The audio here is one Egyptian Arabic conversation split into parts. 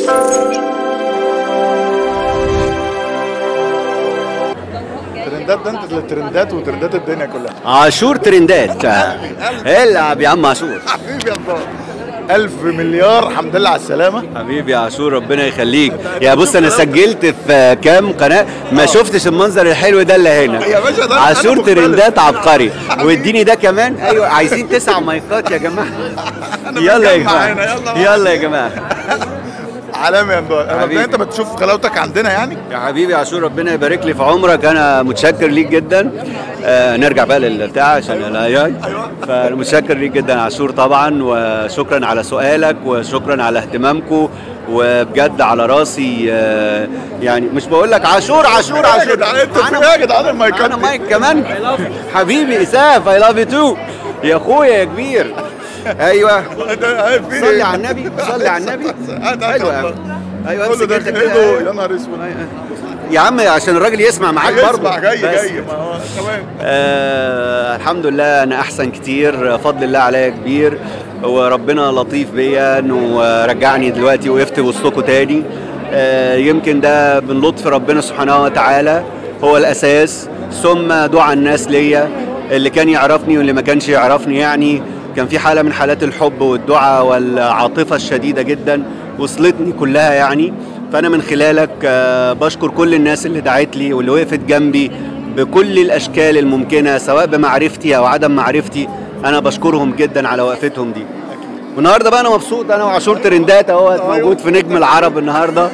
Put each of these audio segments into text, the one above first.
ترندات ده انت الترندات وترندات الدنيا كلها عاشور ترندات العب يا عم عاشور حبيبي يا الله ألف مليار حمد لله على السلامة حبيبي يا عاشور ربنا يخليك يا بص انا سجلت في كام قناه ما شفتش المنظر الحلو ده الا هنا يا باشا ده عاشور أنا مختلف. ترندات عبقري واديني ده كمان ايوه عايزين تسع مايكات يا جماعه يلا يا بنجمع جماعه هنا، يلا. يلا يا جماعه عالمي يا ندوار انا حبيبي. مبدئيا انت بتشوف غلاوتك عندنا يعني يا حبيبي يا عاشور ربنا يبارك لي في عمرك انا متشكر ليك جدا آه نرجع بقى للبتاع عشان الاي فانا متشكر ليك جدا يا عاشور طبعا وشكرا على سؤالك وشكرا على اهتمامكم وبجد على راسي آه يعني مش بقول لك عاشور عاشور يا عاشور جدعان انتوا في ايه يا جدعان المايكات انا دي؟ مايك كمان حبيبي اساف اي لاف يو تو يا اخويا يا كبير ايوه ده- ايه في صلي ايه؟ على النبي صلي على النبي هات- هات ايوه والله. ايوه كله امسك ده انت ايه كده ده؟ يا نهار اسود يا عم عشان الراجل يسمع معاك برضه اسمع جاي بس. جاي ما هو تمام آه الحمد لله انا احسن كتير فضل الله عليا كبير وربنا لطيف بيا انه رجعني دلوقتي وقفت وسطكم تاني آه يمكن ده من لطف ربنا سبحانه وتعالى هو الاساس ثم دعاء الناس ليا اللي كان يعرفني واللي ما كانش يعرفني يعني كان في حاله من حالات الحب والدعاء والعاطفه الشديده جدا وصلتني كلها يعني فانا من خلالك آه بشكر كل الناس اللي دعت لي واللي وقفت جنبي بكل الاشكال الممكنه سواء بمعرفتي او عدم معرفتي انا بشكرهم جدا على وقفتهم دي والنهارده بقى انا مبسوط انا وعاشور ترندات اهوت موجود في نجم العرب النهارده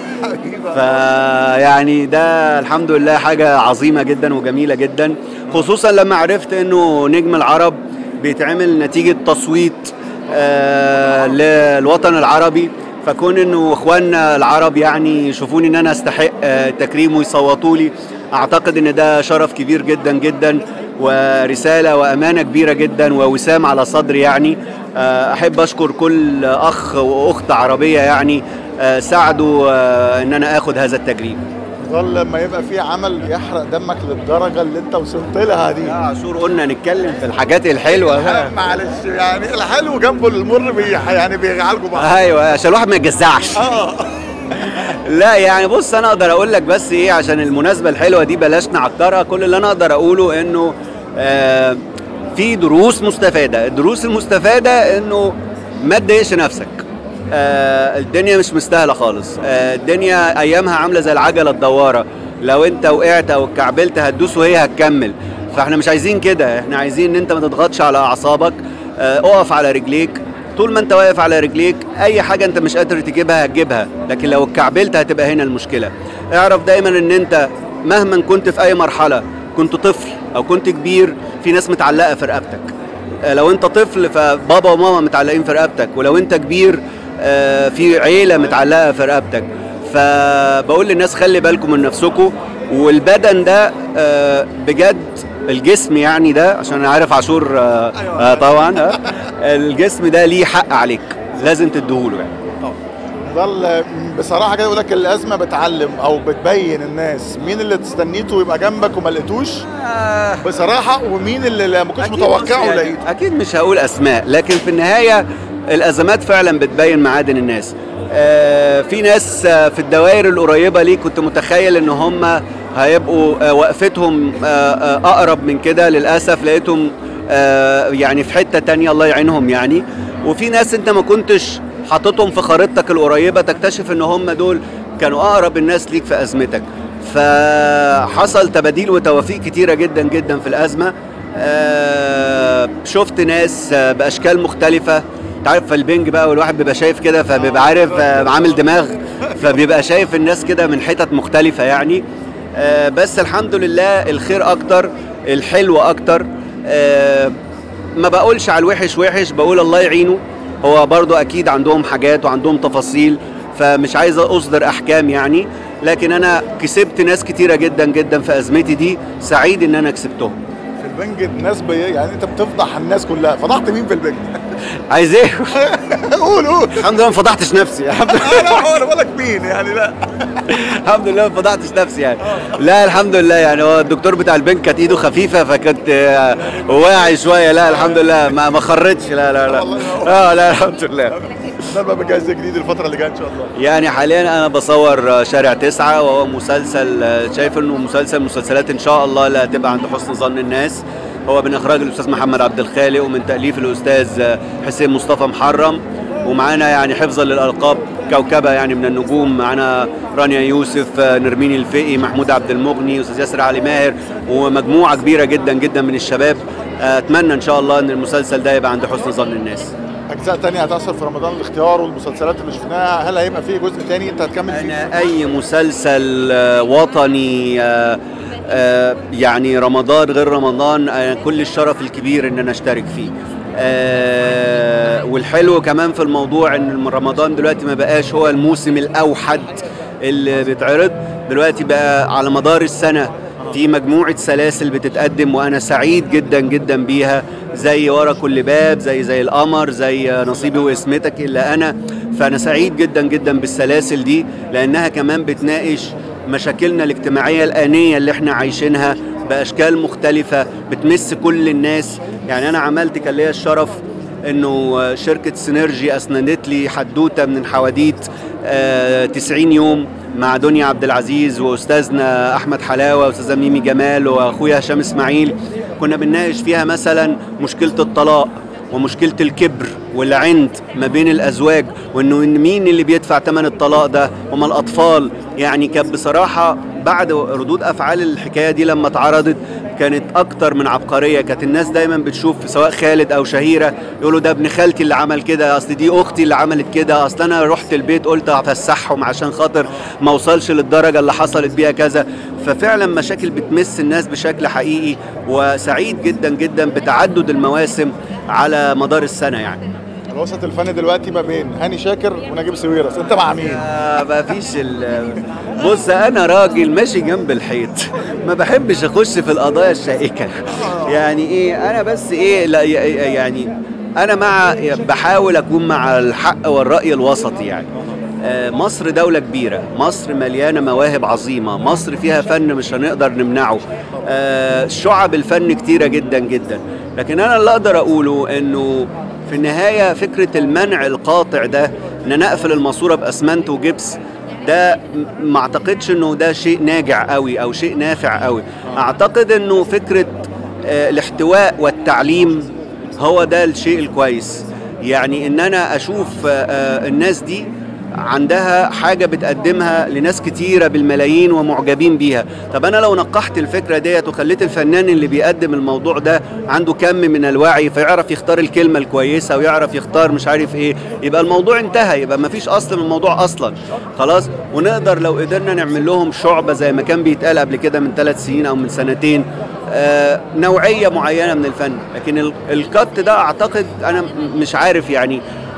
فيعني ده الحمد لله حاجه عظيمه جدا وجميله جدا خصوصا لما عرفت انه نجم العرب بيتعمل نتيجه تصويت آه للوطن العربي فكون انه اخواننا العرب يعني يشوفوني ان انا استحق آه، تكريم ويصوتوا لي اعتقد ان ده شرف كبير جدا جدا ورساله وامانه كبيره جدا ووسام على صدري يعني آه، احب اشكر كل اخ واخت عربيه يعني آه، ساعدوا آه، ان انا اخد هذا التكريم ظل لما يبقى في عمل يحرق دمك للدرجه اللي انت وصلت لها دي يا عاشور قلنا نتكلم في الحاجات الحلوه بقى. معلش يعني الحلو جنبه المر بي يعني بيعالجوا بعض ايوه عشان الواحد ما يتجزعش اه لا يعني بص انا اقدر اقول لك بس ايه عشان المناسبه الحلوه دي بلاش نعكرها كل اللي انا اقدر اقوله انه آه في دروس مستفاده الدروس المستفاده انه ما تضايقش نفسك آه الدنيا مش مستاهله خالص آه الدنيا ايامها عامله زي العجله الدواره لو انت وقعت او اتكعبلت هتدوس وهي هتكمل فاحنا مش عايزين كده احنا عايزين ان انت ما تضغطش على اعصابك آه اقف على رجليك طول ما انت واقف على رجليك اي حاجه انت مش قادر تجيبها هتجيبها لكن لو اتكعبلت هتبقى هنا المشكله اعرف دايما ان انت مهما كنت في اي مرحله كنت طفل او كنت كبير في ناس متعلقه في رقبتك آه، لو انت طفل فبابا وماما متعلقين في رقبتك ولو انت كبير آه، في عيله متعلقه في رقبتك فبقول للناس خلي بالكم من نفسكم والبدن ده آه، بجد الجسم يعني ده عشان انا عارف عاشور آه، آه، طبعا آه، الجسم ده ليه حق عليك لازم تديهوله يعني ظل بصراحه كده يقول لك الازمه بتعلم او بتبين الناس مين اللي تستنيته ويبقى جنبك وما لقيتوش بصراحه ومين اللي ما كنتش أكيد متوقعه بص يعني ولقيته اكيد مش هقول اسماء لكن في النهايه الازمات فعلا بتبين معادن الناس آه، في ناس آه، في الدوائر القريبه ليه كنت متخيل ان هم هيبقوا آه، وقفتهم آه، آه، اقرب من كده للاسف لقيتهم آه، يعني في حته تانية الله يعينهم يعني وفي ناس انت ما كنتش حاططهم في خريطتك القريبه تكتشف ان هم دول كانوا اقرب الناس ليك في ازمتك فحصل تباديل وتوافيق كتيره جدا جدا في الازمه آه، شفت ناس آه، باشكال مختلفه انت عارف في البنج بقى والواحد بيبقى شايف كده فبيبقى عارف آه، عامل دماغ فبيبقى شايف الناس كده من حتت مختلفه يعني آه، بس الحمد لله الخير اكتر الحلو اكتر آه، ما بقولش على الوحش وحش بقول الله يعينه هو برضو اكيد عندهم حاجات وعندهم تفاصيل فمش عايز اصدر احكام يعني لكن انا كسبت ناس كتيره جدا جدا في ازمتي دي سعيد ان انا كسبتهم في البنج الناس بي... يعني انت بتفضح الناس كلها فضحت مين في البنج عايز ايه قول قول الحمد لله ما فضحتش نفسي الحمد لله لا هو انا بقول لك مين يعني لا الحمد لله ما فضحتش نفسي يعني لا الحمد لله يعني هو الدكتور بتاع البنك كانت ايده خفيفه فكنت آه، واعي شويه لا الحمد لله ما ما خرتش لا لا لا اه لا الحمد لله ده بقى بجهز جديد الفتره اللي جايه ان شاء الله يعني حاليا انا بصور شارع تسعة وهو مسلسل شايف انه مسلسل مسلسلات ان شاء الله اللي هتبقى عند حسن ظن الناس هو من اخراج الاستاذ محمد عبد الخالق ومن تاليف الاستاذ حسين مصطفى محرم ومعانا يعني حفظا للالقاب كوكبه يعني من النجوم معانا رانيا يوسف نرمين الفقي محمود عبد المغني استاذ ياسر علي ماهر ومجموعه كبيره جدا جدا من الشباب اتمنى ان شاء الله ان المسلسل ده يبقى عند حسن ظن الناس اجزاء تانية هتحصل في رمضان الاختيار والمسلسلات اللي شفناها هل هيبقى فيه جزء تاني انت هتكمل فيه؟ انا اي مسلسل وطني يعني رمضان غير رمضان كل الشرف الكبير ان انا اشترك فيه والحلو كمان في الموضوع ان رمضان دلوقتي ما بقاش هو الموسم الاوحد اللي بيتعرض دلوقتي بقى على مدار السنه في مجموعة سلاسل بتتقدم وأنا سعيد جدا جدا بيها زي ورا كل باب زي زي القمر زي نصيبي واسمتك إلا أنا فأنا سعيد جدا جدا بالسلاسل دي لأنها كمان بتناقش مشاكلنا الاجتماعية الآنية اللي احنا عايشينها بأشكال مختلفة بتمس كل الناس يعني أنا عملت كان ليا الشرف انه شركة سينرجي اسندت لي حدوتة من حواديت آه 90 يوم مع دنيا عبد العزيز واستاذنا احمد حلاوه واستاذه ميمي جمال واخويا هشام اسماعيل كنا بنناقش فيها مثلا مشكله الطلاق ومشكله الكبر والعند ما بين الازواج وانه مين اللي بيدفع ثمن الطلاق ده هما الاطفال يعني كانت بصراحه بعد ردود افعال الحكايه دي لما اتعرضت كانت اكتر من عبقريه كانت الناس دايما بتشوف سواء خالد او شهيره يقولوا ده ابن خالتي اللي عمل كده اصل دي اختي اللي عملت كده اصل انا رحت البيت قلت هفسحهم عشان خاطر ما اوصلش للدرجه اللي حصلت بيها كذا ففعلا مشاكل بتمس الناس بشكل حقيقي وسعيد جدا جدا بتعدد المواسم على مدار السنه يعني الوسط الفني دلوقتي ما بين هاني شاكر ونجيب سويرس انت مع مين ما فيش بص انا راجل ماشي جنب الحيط ما بحبش اخش في القضايا الشائكه يعني ايه انا بس ايه لا يعني انا مع بحاول اكون مع الحق والراي الوسطي يعني مصر دولة كبيرة مصر مليانة مواهب عظيمة مصر فيها فن مش هنقدر نمنعه شعب الفن كتيرة جدا جدا لكن أنا اللي أقدر أقوله أنه في النهاية فكرة المنع القاطع ده ان نقفل الماسورة باسمنت وجبس ده ما اعتقدش انه ده شيء ناجع قوي او شيء نافع قوي اعتقد انه فكرة اه الاحتواء والتعليم هو ده الشيء الكويس يعني ان انا اشوف اه الناس دي عندها حاجة بتقدمها لناس كتيرة بالملايين ومعجبين بيها طب أنا لو نقحت الفكرة ديت وخليت الفنان اللي بيقدم الموضوع ده عنده كم من الوعي فيعرف يختار الكلمة الكويسة ويعرف يختار مش عارف إيه يبقى الموضوع انتهى يبقى مفيش أصل من الموضوع أصلا خلاص ونقدر لو قدرنا نعمل لهم شعبة زي ما كان بيتقال قبل كده من ثلاث سنين أو من سنتين آه نوعية معينة من الفن لكن الكت ده أعتقد أنا مش عارف يعني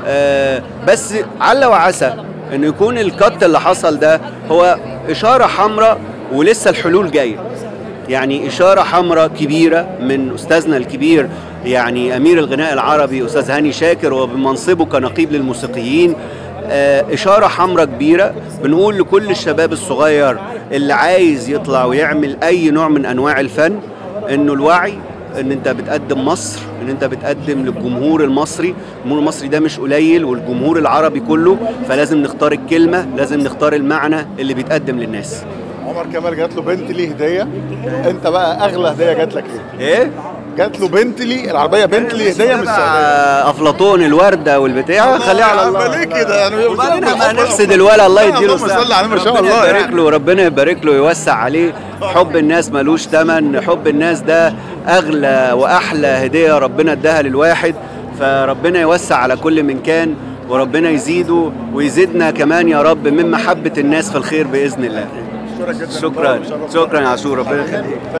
آه بس عل وعسى انه يكون الكت اللي حصل ده هو اشاره حمراء ولسه الحلول جايه يعني اشاره حمراء كبيره من استاذنا الكبير يعني امير الغناء العربي استاذ هاني شاكر وبمنصبه كنقيب للموسيقيين آه اشاره حمراء كبيره بنقول لكل الشباب الصغير اللي عايز يطلع ويعمل اي نوع من انواع الفن انه الوعي ان انت بتقدم مصر ان انت بتقدم للجمهور المصري الجمهور المصري ده مش قليل والجمهور العربي كله فلازم نختار الكلمه لازم نختار المعنى اللي بيتقدم للناس عمر كمال جات له بنتلي هديه انت بقى اغلى هديه جات لك ايه ايه جات له بنتلي العربيه بنتلي هديه من السعوديه افلاطون الورده والبتاع خليها على الله ليه كده يعني وبعدين ما نحسد الولد الله يديله اللهم صل عليه ما شاء الله ربنا يبارك يعني. له ربنا يبارك له ويوسع عليه حب الناس ملوش ثمن حب الناس ده اغلى واحلى هديه ربنا اداها للواحد فربنا يوسع على كل من كان وربنا يزيده ويزيدنا كمان يا رب من محبه الناس في الخير باذن الله اشكرك جدا شكرا شكرا يا عاشور ربنا يخليك